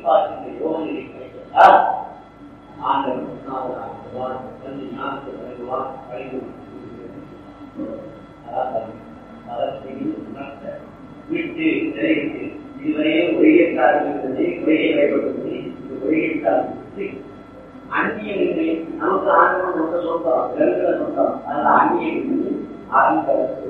பார்க்கின்ற யோகநிலை கிடைத்தால் ஆண்டவன் உண்ணாவதாகுவான் வந்து ஞானத்தை வழங்குவான் வழங்கி விட்டு தெரிவித்து இதுவரையே ஒருங்கிட்டார் இருந்ததை ஒரே வழிபடுத்தி இது ஒருங்கிட்டார் அந்நியங்களை நமக்கு ஆண்டவன் ரொம்ப சொந்தம் விலங்குகளை சொந்தம் அதனால அந்நியங்களை ஆரம்ப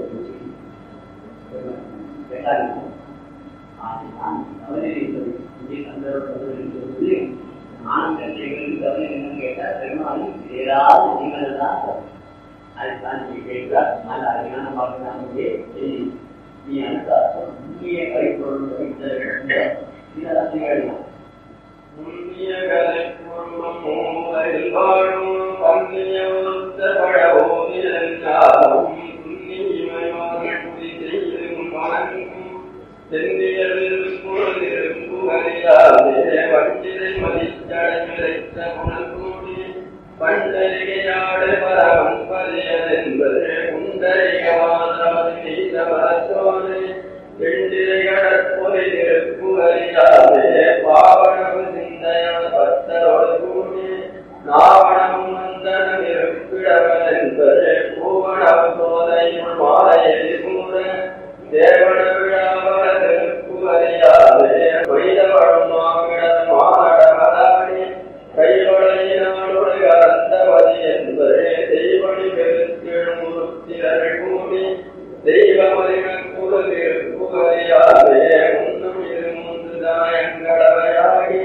நான் கட்சிகளுக்கு கவலை என்னன்னு கேட்டா பெரும்பாலும் ஏதாவது நீங்கள் தான் அதுதான் நீ கேட்கிறார் நல்ல அருமையான பார்க்கலாமே நீ அனுசாரம் உண்மையை கைப்பொருள் இதெல்லாம் கேட்கலாம் புண்ணிய கலைப்பொருளும் மூலையில் வாழும் கண்ணியமுத்த பழவோம் இருந்தாலும் புண்ணியமயமான குடி செய்யும் வணங்கும் செந்தியலில் பொருளிலும் புகழியாதே வண்டிரை மதிச்சடைத்த குணங்கூடி பண்டரிகையாடு பரவன் பரியதென்பது குண்டரிகமாதாது நீத வரச்சோனே வெண்டிரைகடற்பொலை திருப்புகழியாதே பாவனவு சிந்தையான பக்தரோடு கூடி நாவணம் வந்தனம் இருப்பிடவன் என்பது பூவனவு சோதையுள் மாலையில் கூற தேவன விழாவள திருப்புகழியாதே வைதவழும் மாவிடம் மானடமதாடி கைவளையினாலொரு கரந்தவதி என்பது தெய்வடி பெருத்திடும் முருத்திரள் கூடி தெய்வமறிமக்குறு திருப்புகழியாதே முன்னும் இருமுந்து தாயங்களவையாகி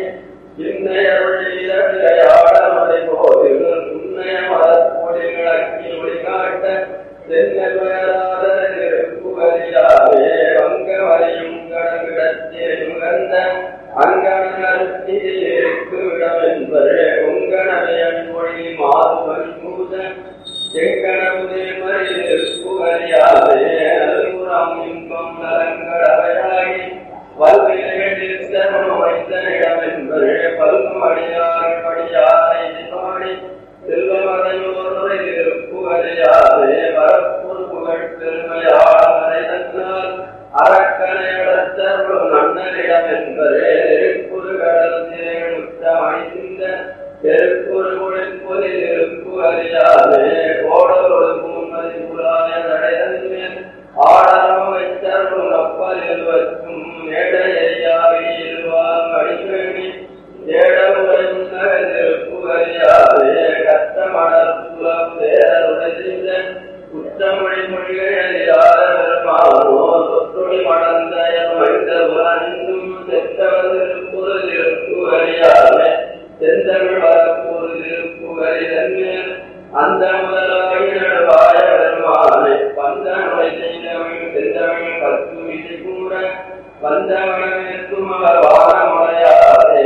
இன்னையாடமலை போதில் உன்னைய மலர்பொடி விளக்கி ஒளிகாட்ட தென்னல் வயலாத திருப்புகழியாதே வங்க வரையும் கடங்கிடத்தே நுகர்ந்த அங்கணத்திலே இருக்கு விடம் என்பது உங்கணவையன் மொழி மாதுவன் மூத செங்கணமுதே மறியில் புகழியாதே அல்புறம் இன்பம் நலங்கடவையாகி வல்வினைகளில் சர்வம் வைத்தனிடம் என்பது பல்கும் அடியார் படியாரை பாடி செல்வமதையோரை திருப்புகழியாதே வரப்புறு புகழ் பெருமையாளரை தன்னால் அரக்கனை அடத்தருளும் நன்னரிடம் என்பதே திருப்புறு கடல் திரைமுத்தமணி சிந்த தெருப்புறு பொழில் திருப்பு அறியாதே கோடலோடு பூமதி புலாய நடைதன்மேல் ஆடலம் வைத்தருளும் அப்பலில் வற்றும் மேடையாகி இருவாம் அடிக்கணி ஏடமுறையும் திருப்பு அறியாதே கத்தமடல் புலம் தேரருடைய குற்றமொழி மொழிகளிலாத பெருமானோ தொற்றொழி மடந்த மனித உலகின்றும் செத்தவர் பொருள் இருப்பு அறியாமே செந்தமிழ் வரப்பொருள் இருப்பு அறிதன்மேல் அந்த முதலாகி நடுவாய பெருமானை பந்தமலை செய்தவன் செந்தமிழ் பத்து விதி கூட வந்தவனமேற்கும் அவர் வானமுறையாதே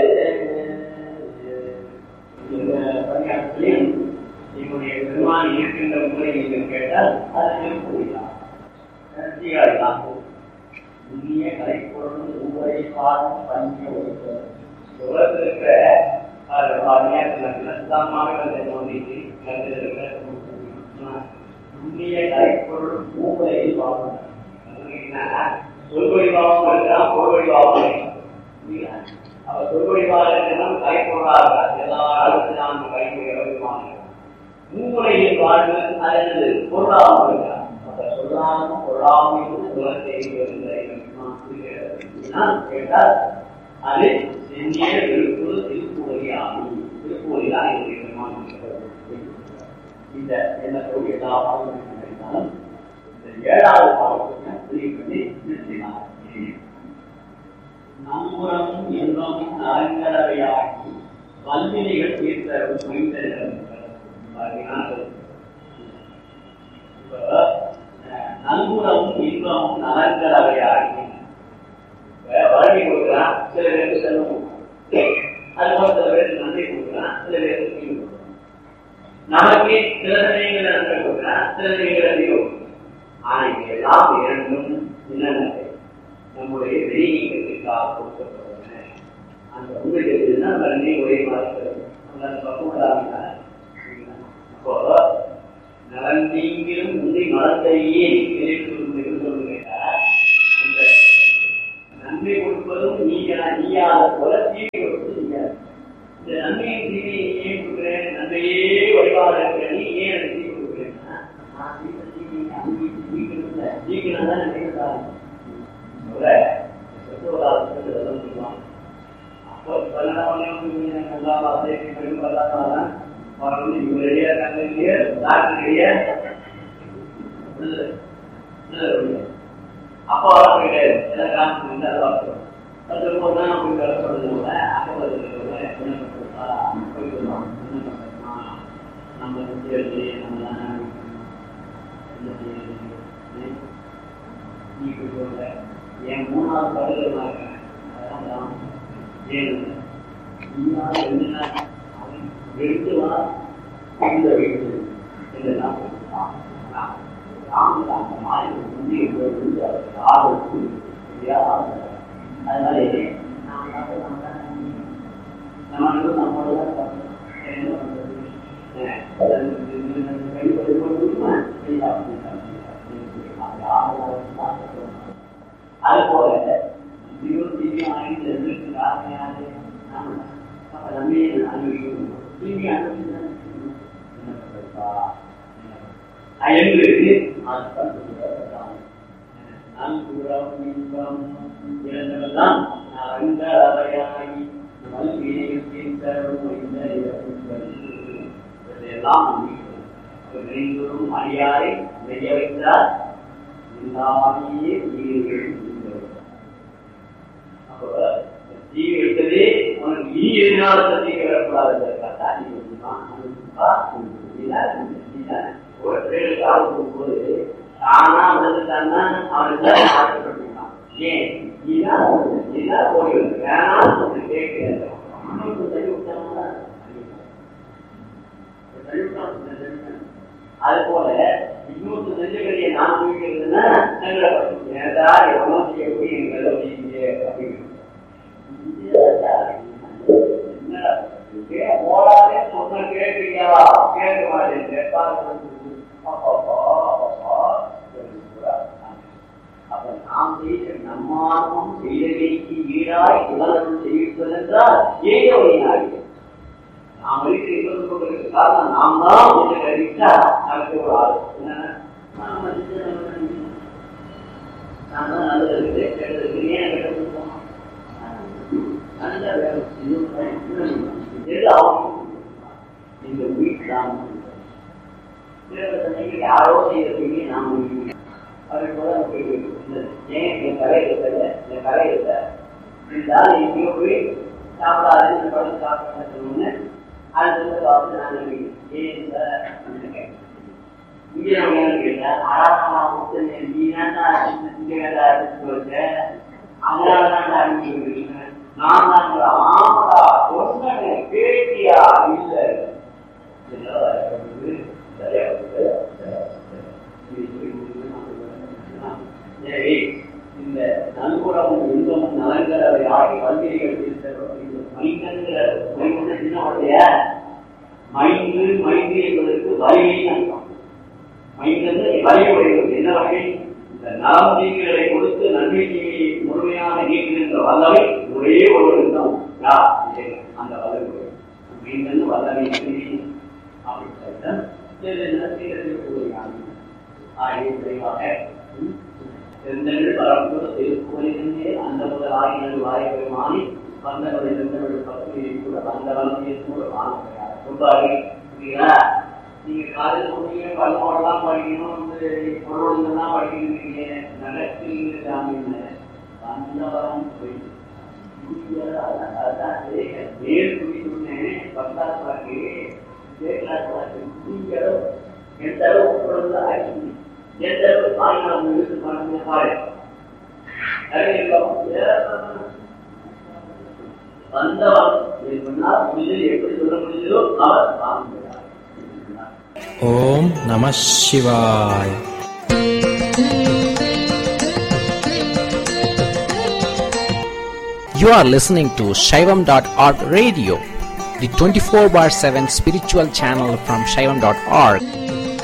இந்த பணியாற்றில் என்னுடைய பெருமான் இருக்கின்ற முறை நீங்கள் கேட்டால் அது புரியலாம் கடைசியாக இந்திய கலைப்பொருள் ஒவ்வொரு பாடம் பஞ்ச உலகத்தில் இருக்கிற அது மாநிலத்தில் தோன்றிட்டு இந்திய கலைப்பொருள் மூவரையில் பாடம் சொல்வழி பாவம் இருக்கலாம் பொருள்வழி பாவம் அவர் சொல்வழி பாவம் கலைப்பொருளாக எல்லா அடுத்து நான்கு கைமுறை மூளையில் வாழ்வு அல்லது பொருளாமல் இருக்கிறார் அவர் சொல்லாமல் பொருளாமல் உலகத்தை கேட்டால் அது சென்னிய விழுப்புர திருப்பூரியாமி திருப்பூரிதான் என்னுடைய பெருமான் இந்த என்ன சொல்லி எல்லா பாடங்களும் கிடைத்தாலும் இந்த ஏழாவது பாடத்தை புரிய பண்ணி நிறுத்தினார் நம்புறமும் என்பமும் நலங்கடவையாகி வல்வினைகள் தீர்த்தரும் புரிந்தர்கள் நல்குணமும் இன்பமும் நலங்கடவையாகி வழங்கி கொடுக்கிறான் சில பேருக்கு செல்வம் அது போல சில பேருக்கு நன்றி கொடுக்கிறான் சில பேருக்கு தீங்கு கொடுக்கிறான் நமக்கு சில சமயங்கள் நன்மை கொடுக்கிறான் சில சமயங்கள் அதிகம் ஆனா இங்க எல்லாம் இரண்டும் என்னென்ன நம்முடைய வெளிநீக்கத்திற்காக கொடுக்கப்படுவன அந்த உண்மை தெரிஞ்சதுன்னா நம்ம ரெண்டையும் ஒரே மாதிரி அந்த பக்குவம் அப்போ நலன் நீங்கிலும் உண்மை மனத்தையே சொல்லுங்க அந்த நன்மை கொடுப்பதும் நீங்க நீயாத போல தீமை கொடுப்பது இந்த நன்மையும் தீமையை ஏன் கொடுக்குறேன் நன்மையே வழிபாடு இருக்கிற நீ ஏன் எனக்கு தீமை கொடுக்குறேன்னா நான் செய்த தீமையை அனுபவித்து ஜீக்கணும் இல்லை ஜீக்கணும் தான் எனக்கு காரணம் சொல்ல சொத்துவதாரத்துக்கு இதெல்லாம் சொல்லுவாங்க அப்போ பன்னெண்டாம் நல்லா வாசனை பெரும் பல்லாதான் வந்து இவங்க ரெடியா இருக்காங்க இல்லையா டாக்டர் ரெடியா அப்போ வர கிடையாது எல்லாம் காமிச்சு வந்து அதை வளர்த்துறோம் அது ஒரு நாள் போய் வேலை சொல்றதுல அப்போ என்ன பண்ணுறா போய் சொல்லுவாங்க என்ன பண்ணுறோமா நம்ம வந்து எழுதி நம்ம தான் என்ன செய்யறது நீ போய் சொல்ற என் மூணாவது படுதல் இருக்கேன் அதான் ஏன் நீனால ரெண்டு நாள் அவன் ரெண்டு நாள் இந்த வீட்டு இந்த நாள் ராமன் அந்த மாதிரி வந்து இருந்து ஆர்வம் அதனால நம்ம நம்மளோட தான் என்ன பண்றது அது போல இருபத்தி ஐந்து எதிர்த்து யாரையாரு அப்ப நம்மே அனுபவிக்கணும் திரும்பி அனுபவிச்சு என்று இழந்தவெல்லாம் அறிந்த அவையாகி இதெல்லாம் நம்பிக்கணும் அடியாரை செய்ய வைத்தார் எல்லாமே அப்போ தீ வைத்ததே உனக்கு நீ எதிராளத்தை தீங்க வரக்கூடாதுன்றதுக்காக நீ ஒரு ட்ரெயினுக்கு ஆள் போகும்போது தானா வந்துட்டான்னா அவனுக்கு ஆசைப்பட்டுருக்கான் ஏன் நீதான் நீதான் ஓடி வந்து வேணாம் கேட்கிறேன் அது போல இன்னொரு நெஞ்சகரியை நான் குவிக்கிறதுன்னா ஏதா எவனோ செய்யக்கூடிய எங்களை செய்யுங்க அப்படின்னு ஓடாதே சொன்ன கேட்கறியா கேட்க மாட்டேன் அப்ப நாம் செய்த நம்மாலும் செய்தகைக்கு ஈடாய் உலகம் செய்விப்பதென்றால் ஏக வழியாகிறது நாம் இருக்கிற இருபது கொண்டிருக்க காரணம் நாம் தான் என்று கருவிட்டா நமக்கு ஒரு ஆள் நான் தான் நல்லது இருக்குது கெட்டது இருக்குது ஏன் கெட்டது நல்ல வேலை எல்லாம் இந்த வீட்டில் யாரோ செய்யறதுக்கு நாம் அது போல ஏன் என் கரை இருக்கல என் கரை இல்லை இருந்தால் எங்கேயோ போய் சாப்பிடாது இந்த படம் சாப்பிடணும்னு அது வந்து பார்த்து நான் ஏன் சார் இங்கே நம்ம என்ன கேட்டேன் அராசமாக நீ தான் இங்கே வச்ச அதனால தான் அறிவிச்சிருக்கேன் நான் தான் ஆமாடா சொன்னேன் கேட்டியா இல்லை எனவே இந்த நல்குணமும் இன்பமும் நலன்களை ஆகி வந்திரிகள் மைந்தங்கிற மைந்த சின்னவுடைய மைந்து மைந்து என்பதற்கு வலிமைன்னு அர்த்தம் மைந்தது வலி உடையது என்ன வகை இந்த நலம் தீங்குகளை கொடுத்து நன்மை தீமையை முழுமையாக நீக்குகின்ற வல்லமை ஒரே ஒருவருக்கு தான் யார் அந்த வல்லமை மைந்தன் வல்லமை அப்படின்னு ஆகிய விரைவாக செந்தமிழ் பரப்பு திருப்புவலிருந்தே அந்த முதல் ஆகியங்கள் வாய்ப்பை மாறி வந்தவரை செந்தமிழ் பகுதியை கூட வந்த வளர்ச்சியை கூட வாங்க ரொம்ப புரியுதா நீங்க காலேஜ் சொன்னீங்க பள்ளமெல்லாம் படிக்கணும் வந்து பொருள்லாம் படிக்கிறீங்க நடக்கிறீங்க சாமின்னு வந்தவரம் போய் மேல் குடி சொன்னேன் பத்தாம் கிளாக்கு கிளாஸ் கிளாஸ் எந்த அளவு பொருள் ஆகி எந்த அளவு தாய்நாள் இருக்கு பாருங்க பாரு வந்தவன் சொன்னால் முடிஞ்சது எப்படி சொல்ல முடியுதோ அவர் வாங்குகிறார் ஓம் நம சிவாய் You are listening to Shaivam.org radio, the 24 bar 7 spiritual channel from Shaivam.org.